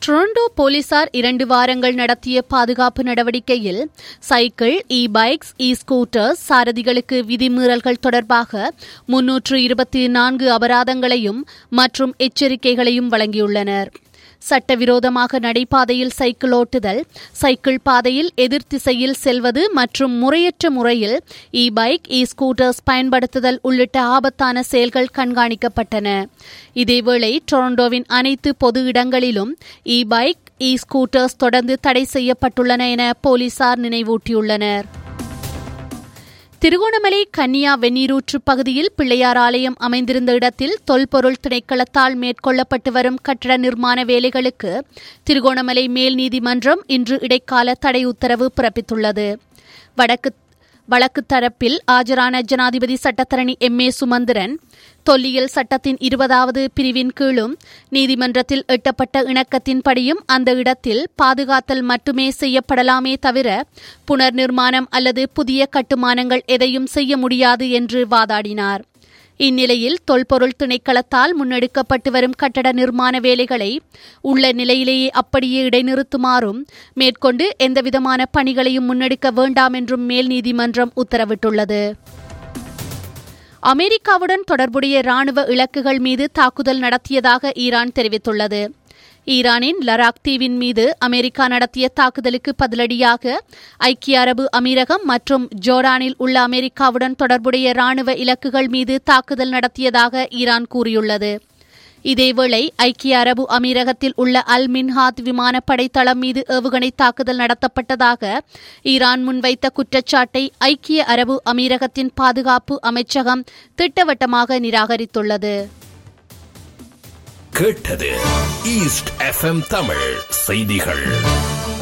Toronto போலீசார் இரண்டு வாரங்கள் நடத்திய பாதுகாப்பு நடவடிக்கையில் cycle e bikes e scooters சாரதிகளுக்கு விதிமீறல்கள் தொடர்பாக முன்னூற்று இருபத்தி நான்கு அபராதங்களையும் மற்றும் எச்சரிக்கைகளையும் வழங்கியுள்ளனர் சட்டவிரோதமாக நடைபாதையில் சைக்கிள் ஓட்டுதல் சைக்கிள் பாதையில் எதிர் திசையில் செல்வது மற்றும் முறையற்ற முறையில் இ பைக் இ ஸ்கூட்டர்ஸ் பயன்படுத்துதல் உள்ளிட்ட ஆபத்தான செயல்கள் கண்காணிக்கப்பட்டன இதேவேளை டொரண்டோவின் அனைத்து பொது இடங்களிலும் இ பைக் இ ஸ்கூட்டர்ஸ் தொடர்ந்து தடை செய்யப்பட்டுள்ளன என போலீசார் நினைவூட்டியுள்ளனர் திருகோணமலை கன்னியா வெந்நீரூற்று பகுதியில் பிள்ளையார் ஆலயம் அமைந்திருந்த இடத்தில் தொல்பொருள் திணைக்களத்தால் மேற்கொள்ளப்பட்டு வரும் கட்டட நிர்மாண வேலைகளுக்கு திருகோணமலை மேல் நீதிமன்றம் இன்று இடைக்கால தடை உத்தரவு பிறப்பித்துள்ளது வடக்கு வழக்கு தரப்பில் ஆஜரான ஜனாதிபதி சட்டத்தரணி எம் ஏ சுமந்திரன் தொல்லியல் சட்டத்தின் இருபதாவது பிரிவின் கீழும் நீதிமன்றத்தில் எட்டப்பட்ட இணக்கத்தின்படியும் அந்த இடத்தில் பாதுகாத்தல் மட்டுமே செய்யப்படலாமே தவிர புனர் நிர்மாணம் அல்லது புதிய கட்டுமானங்கள் எதையும் செய்ய முடியாது என்று வாதாடினார் இந்நிலையில் தொல்பொருள் திணைக்களத்தால் முன்னெடுக்கப்பட்டு வரும் கட்டட நிர்மாண வேலைகளை உள்ள நிலையிலேயே அப்படியே இடைநிறுத்துமாறும் மேற்கொண்டு எந்தவிதமான பணிகளையும் முன்னெடுக்க வேண்டாம் என்றும் மேல் நீதிமன்றம் உத்தரவிட்டுள்ளது அமெரிக்காவுடன் தொடர்புடைய ராணுவ இலக்குகள் மீது தாக்குதல் நடத்தியதாக ஈரான் தெரிவித்துள்ளது ஈரானின் லராக் தீவின் மீது அமெரிக்கா நடத்திய தாக்குதலுக்கு பதிலடியாக ஐக்கிய அரபு அமீரகம் மற்றும் ஜோர்டானில் உள்ள அமெரிக்காவுடன் தொடர்புடைய ராணுவ இலக்குகள் மீது தாக்குதல் நடத்தியதாக ஈரான் கூறியுள்ளது இதேவேளை ஐக்கிய அரபு அமீரகத்தில் உள்ள அல் மின்ஹாத் விமானப்படை தளம் மீது ஏவுகணை தாக்குதல் நடத்தப்பட்டதாக ஈரான் முன்வைத்த குற்றச்சாட்டை ஐக்கிய அரபு அமீரகத்தின் பாதுகாப்பு அமைச்சகம் திட்டவட்டமாக நிராகரித்துள்ளது கேட்டது ஈஸ்ட் எஃப்எம் தமிழ் செய்திகள்